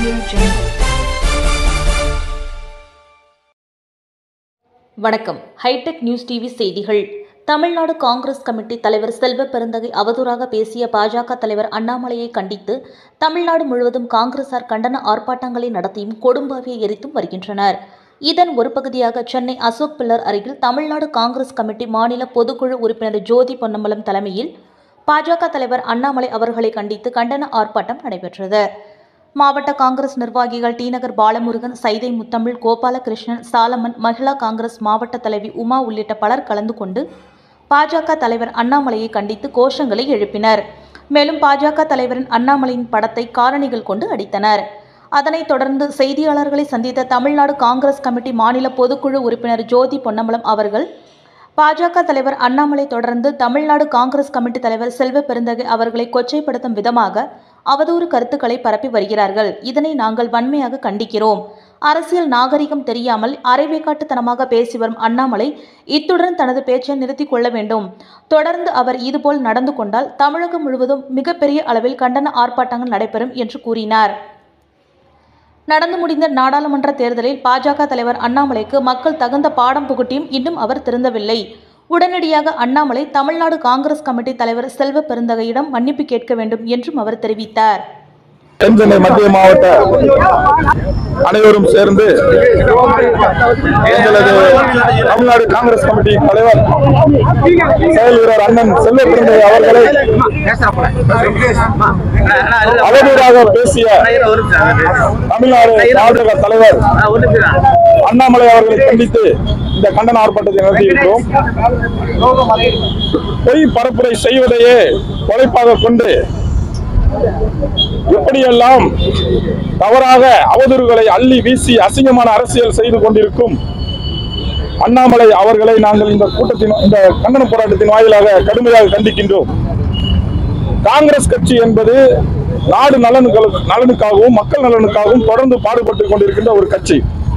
Audio Jungle. வணக்கம் hitech news TV செய்திகள் Tamil Nadu Congress committee தலைவர் செல்வ பெருந்தகை அவதூறாக பேசிய பாஜக தலைவர் அண்ணாமலையை கண்டித்து தமிழ்நாடு முழுவதும் காங்கிரசார் கண்டன ஆர்ப்பாட்டங்களை நடத்தியும் கொடும்பாவியை எரித்தும் வருகின்றனர் இதன் ஒரு பகுதியாக சென்னை அசோக் பில்லர் அருகில் தமிழ்நாடு காங்கிரஸ் கமிட்டி மாநில பொதுக்குழு உறுப்பினர் ஜோதி பொன்னம்பலம் தலைமையில் பாஜக தலைவர் அண்ணாமலை அவர்களை கண்டித்து கண்டன ஆர்ப்பாட்டம் நடைபெற்றது மாவட்ட காங்கிரஸ் நிர்வாகிகள் டி நகர் பாலமுருகன் சைதை முத்தமிழ் கோபாலகிருஷ்ணன் சாலமன் மகிழா காங்கிரஸ் மாவட்ட தலைவி உமா உள்ளிட்ட பலர் கலந்து கொண்டு பாஜக தலைவர் அண்ணாமலையை கண்டித்து கோஷங்களை எழுப்பினர் மேலும் பாஜக தலைவரின் அண்ணாமலையின் படத்தை காரணிகள் கொண்டு அடித்தனர் அதனைத் தொடர்ந்து செய்தியாளர்களை சந்தித்த தமிழ்நாடு காங்கிரஸ் கமிட்டி மாநில பொதுக்குழு உறுப்பினர் ஜோதி பொன்னம்பலம் அவர்கள் பாஜக தலைவர் அண்ணாமலை தொடர்ந்து தமிழ்நாடு காங்கிரஸ் கமிட்டி தலைவர் செல்வ பெருந்தகை அவர்களை கொச்சைப்படுத்தும் விதமாக அவதூறு கருத்துக்களை பரப்பி வருகிறார்கள் இதனை நாங்கள் வன்மையாக கண்டிக்கிறோம் அரசியல் நாகரிகம் தெரியாமல் அரைவேக்காட்டுத்தனமாக பேசி வரும் அண்ணாமலை இத்துடன் தனது பேச்சை நிறுத்திக் கொள்ள வேண்டும் தொடர்ந்து அவர் இதுபோல் நடந்து கொண்டால் தமிழகம் முழுவதும் மிகப்பெரிய அளவில் கண்டன ஆர்ப்பாட்டங்கள் நடைபெறும் என்று கூறினார் நடந்து முடிந்த நாடாளுமன்ற தேர்தலில் பாஜக தலைவர் அண்ணாமலைக்கு மக்கள் தகுந்த பாடம் புகட்டியும் இன்னும் அவர் திருந்தவில்லை உடனடியாக அண்ணாமலை தமிழ்நாடு காங்கிரஸ் கமிட்டி தலைவர் செல்வ பெருந்தகையிடம் மன்னிப்பு கேட்க வேண்டும் என்றும் அவர் தெரிவித்தார் தென்சென்னை மத்திய மாவட்ட அனைவரும் சேர்ந்து எங்களது தமிழ்நாடு காங்கிரஸ் கமிட்டி தலைவர் செயல் வீரர் அண்ணன் செல்வ பிறந்தை அவர்களை அவதூறாக பேசிய தமிழ்நாடு பாஜக தலைவர் அண்ணாமலை அவர்களை கண்டித்து இந்த கண்டன ஆர்ப்பாட்டத்தை நடத்தியிருக்கிறோம் பொய் பரப்புரை செய்வதையே கொலைப்பாக கொண்டு எப்படியெல்லாம் தவறாக அவதூறுகளை அள்ளி வீசி அசிங்கமான அரசியல் செய்து கொண்டிருக்கும் அண்ணாமலை அவர்களை நாங்கள் இந்த கூட்டத்தின் இந்த கண்டன போராட்டத்தின் வாயிலாக கடுமையாக கண்டிக்கின்றோம் காங்கிரஸ் கட்சி என்பது நாடு நலனுக்கு நலனுக்காகவும் மக்கள் நலனுக்காகவும் தொடர்ந்து பாடுபட்டுக் கொண்டிருக்கின்ற ஒரு கட்சி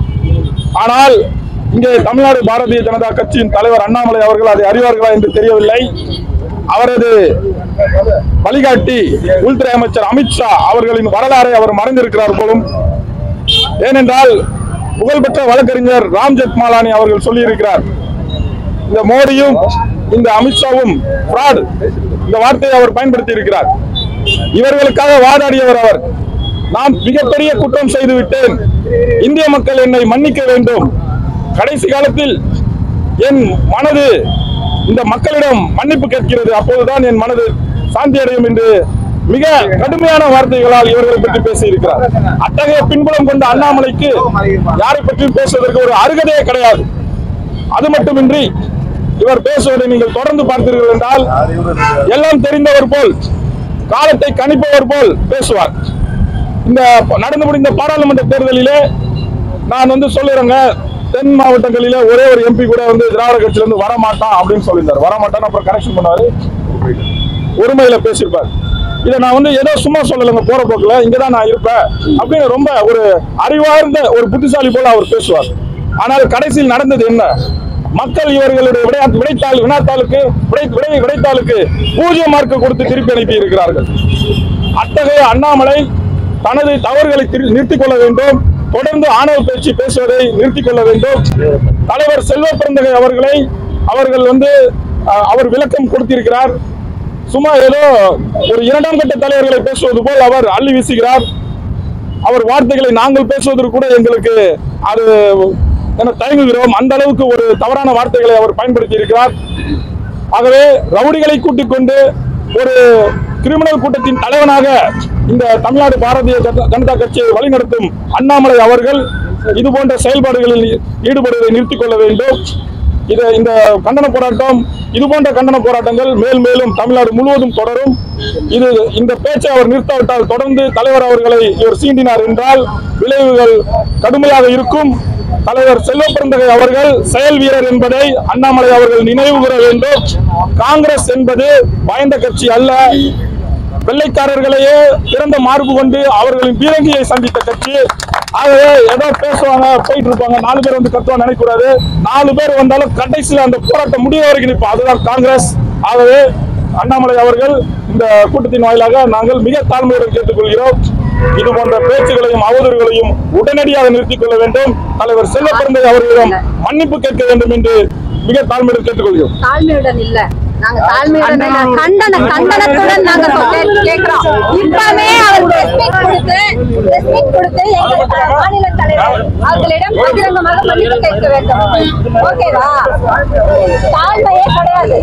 ஆனால் இங்கே தமிழ்நாடு பாரதிய ஜனதா கட்சியின் தலைவர் அண்ணாமலை அவர்கள் அதை அறிவார்களா என்று தெரியவில்லை அவரது வழிகாட்டி உள்துறை அமைச்சர் அமித்ஷா அவர்களின் வரலாறை அவர் மறைந்திருக்கிறார் போலும் ஏனென்றால் புகழ்பெற்ற வழக்கறிஞர் ராம் ஜெத்மாலானி அவர்கள் சொல்லியிருக்கிறார் இந்த மோடியும் இந்த அமித்ஷாவும் fraud இந்த வார்த்தையை அவர் பயன்படுத்தி இருக்கிறார் இவர்களுக்காக வாதாடியவர் அவர் நான் மிகப்பெரிய குற்றம் செய்து விட்டேன் இந்திய மக்கள் என்னை மன்னிக்க வேண்டும் கடைசி காலத்தில் என் மனது இந்த மக்களிடம் மன்னிப்பு கேட்கிறது அப்போதுதான் என் மனது சாந்தி அடையும் என்று மிக கடுமையான வார்த்தைகளால் இவர்களை பற்றி பேசியிருக்கிறார் அத்தகைய பின்புலம் கொண்ட அண்ணாமலைக்கு யாரை பற்றியும் பேசுவதற்கு ஒரு அருகதையே கிடையாது அது மட்டுமின்றி இவர் பேசுவதை நீங்கள் தொடர்ந்து பார்த்தீர்கள் என்றால் எல்லாம் தெரிந்தவர் போல் காலத்தை கணிப்பவர் போல் பேசுவார் இந்த நடந்து முடிந்த பாராளுமன்ற தேர்தலிலே நான் வந்து சொல்லுறேங்க தென் மாவட்டங்களிலே ஒரே ஒரு எம்பி கூட வந்து திராவிட கட்சியில இருந்து வரமாட்டான் அப்படின்னு சொல்லியிருந்தார் வரமாட்டான் அப்புறம் கரெக்ஷன் பண்ணாரு ஒருமையில பேசியிருப்பார் இதை நான் வந்து ஏதோ சும்மா சொல்லலைங்க போற போக்குல இங்கதான் நான் இருப்பேன் அப்படின்னு ரொம்ப ஒரு அறிவார்ந்த ஒரு புத்திசாலி போல அவர் பேசுவார் ஆனால் கடைசியில் நடந்தது என்ன மக்கள் இவர்களுடைய விளையாட்டு விடைத்தாள் வினாத்தாளுக்கு விடை விடை விடைத்தாளுக்கு பூஜ்ஜிய மார்க்கு கொடுத்து திருப்பி அனுப்பி இருக்கிறார்கள் அத்தகைய அண்ணாமலை தனது தவறுகளை திரு- நிறுத்திக் கொள்ள வேண்டும் தொடர்ந்து ஆணவ பேச்சு பேசுவதை நிறுத்திக் கொள்ள வேண்டும் தலைவர் செல்வ பிறந்தகை அவர்களை அவர்கள் வந்து அஹ், அவர் விளக்கம் கொடுத்திருக்கிறார் சும்மா ஏதோ ஒரு இரண்டாம் கட்ட தலைவர்களை பேசுவது போல் அவர் அள்ளி வீசுகிறார் அவர் வார்த்தைகளை நாங்கள் பேசுவதற்கு கூட எங்களுக்கு அது என தயங்குகிறோம் அந்த அளவுக்கு ஒரு தவறான வார்த்தைகளை அவர் பயன்படுத்தி இருக்கிறார் ஆகவே ரவுடிகளை கூட்டிக் கொண்டு ஒரு கிரிமினல் கூட்டத்தின் தலைவனாக இந்த தமிழ்நாடு பாரதிய ஜனதா- ஜனதா கட்சியை வழிநடத்தும் அண்ணாமலை அவர்கள் இது போன்ற செயல்பாடுகளில் ஈடுபடுவதை நிறுத்திக் கொள்ள வேண்டும் இது இந்த கண்டன போராட்டம் இது போன்ற கண்டன போராட்டங்கள் மேல் மேலும் தமிழ்நாடு முழுவதும் தொடரும் இது இந்த பேச்சை அவர் நிறுத்தாவிட்டால் தொடர்ந்து தலைவர் அவர்களை இவர் சீண்டினார் என்றால் விளைவுகள் கடுமையாக இருக்கும் தலைவர் செல்வ பிறந்தகை அவர்கள் செயல் வீரர் என்பதை அண்ணாமலை அவர்கள் நினைவு கூற வேண்டும் காங்கிரஸ் என்பது பயந்த கட்சி அல்ல வெள்ளைக்காரர்களையே திறந்த மார்பு கொண்டு அவர்களின் பீரங்கியை சந்தித்த கட்சி ஆகவே ஏதோ பேசுவாங்க போயிட்டு இருப்பாங்க நாலு பேர் வந்து கத்துவாங்க நினைக்கூடாது நாலு பேர் வந்தாலும் கடைசியில் அந்த போராட்டம் முடிய வரைக்கும் நிற்போம் அதுதான் காங்கிரஸ் ஆகவே அண்ணாமலை அவர்கள் இந்த கூட்டத்தின் வாயிலாக நாங்கள் மிக தாழ்மையுடன் கேட்டுக்கொள்கிறோம் இது போன்ற பேச்சுகளையும் அவதூறுகளையும் உடனடியாக நிறுத்திக் கொள்ள வேண்டும் தலைவர் செல்வ பிறந்தகை அவர்களிடம் மன்னிப்பு கேட்க வேண்டும் என்று மிக தாழ்மையுடன் கேட்டுக்கொள்கிறோம் தாழ்மையுடன் இல்ல நாங்க தாழ்மையுடன் இல்ல. கண்டன கண்டனத்துடன் நாங்க சொல்ல- கேக்குறோம் இப்பவே அவர் ரெஸ்பெக்ட் கொடுத்து ரெஸ்பெக்ட் கொடுத்து எங்கள் த- மாநில தலைவர் அவர்களிடம் பகிரங்கமாக மன்னிப்பு கேட்க வேண்டும் ஓகேவா தாழ்மையே கிடையாது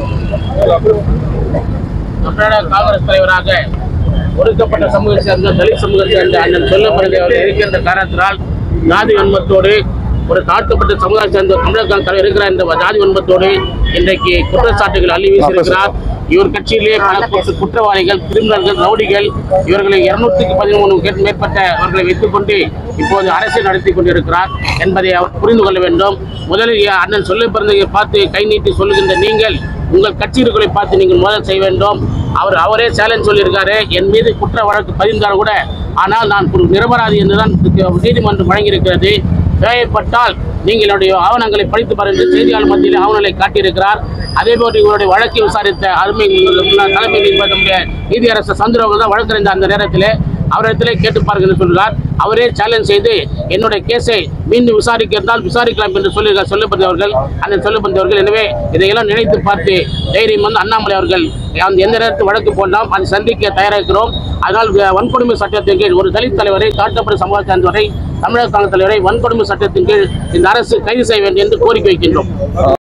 தமிழ்நாடு காங்கிரஸ் தலைவராக ஒடுக்கப்பட்ட சமூகத்தை சேர்ந்த தலித் சமூகத்தை சேர்ந்த அண்ணன் சொல்லப்படுது அவர்கள் இருக்கின்ற காரணத்தினால் ஜாதி வன்மத்தோடு ஒரு தாழ்த்தப்பட்ட சமுதாயத்தை சேர்ந்த தமிழக காங்கிரஸ் தலைவர் இருக்கிற இந்த ஜாதி வன்மத்தோடு இன்றைக்கு குற்றச்சாட்டுகள் அள்ளி வீசியிருக்கிறார் இவர் கட்சியிலே பல குற்ற- குற்றவாளிகள் கிரிமினல்கள் ரவுடிகள் இவர்களை இருநூற்றுக்கு பதிமூணு மேற்பட்ட அவர்களை வைத்துக் கொண்டு இப்போது அரசியல் நடத்தி கொண்டிருக்கிறார் என்பதை அவர் புரிந்து கொள்ள வேண்டும் முதலில் அண்ணன் சொல்ல பிறந்ததை பார்த்து கை நீட்டி சொல்லுகின்ற நீங்கள் உங்கள் கட்சியர்களை பார்த்து நீங்கள் முதல் செய்ய வேண்டும் அவர் அவரே சேலஞ்ச் சொல்லியிருக்காரு என் மீது குற்ற வழக்கு பதிந்தால் கூட ஆனால் நான் ஒரு நிரபராதி என்றுதான் நீதிமன்றம் வழங்கியிருக்கிறது தேவைப்பட்டால் நீங்கள் என்னுடைய ஆவணங்களை படித்து பாருங்கள் செய்தியாளர் மத்தியில் ஆவணங்களை காட்டியிருக்கிறார் அதே போன்று இவருடைய வழக்கை விசாரித்த அருமை முன்னாள் தலைமை நீதிபதி நம்முடைய நீதியரசர் சந்திரபாபு தான் வழக்கறிஞர் அந்த நேரத்தில் அவரிடத்திலே கேட்டு பாருங்கள் என்று சொல்கிறார் அவரே சேலஞ்ச் செய்து என்னுடைய கேஸை மீண்டும் விசாரிக்க இருந்தால் விசாரிக்கலாம் என்று சொல்லி சொல்லப்பட்டவர்கள் அந்த சொல்லப்பட்டவர்கள் எனவே இதையெல்லாம் நினைத்து பார்த்து தைரியம் வந்து அண்ணாமலை அவர்கள் அந்த எந்த நேரத்தில் வழக்கு போடலாம் அதை சந்திக்க தயாராகிறோம் அதனால் வ- வன்கொடுமை சட்டத்தின் கீழ் ஒரு தலித் தலைவரை தாழ்த்தப்பட்ட சமூக சார்ந்தவரை தமிழக காங்கிரஸ் தலைவரை வன்கொடுமை சட்டத்தின் கீழ் இந்த அரசு கைது செய்ய வேண்டும் என்று கோரிக்கை வைக்கின்றோம்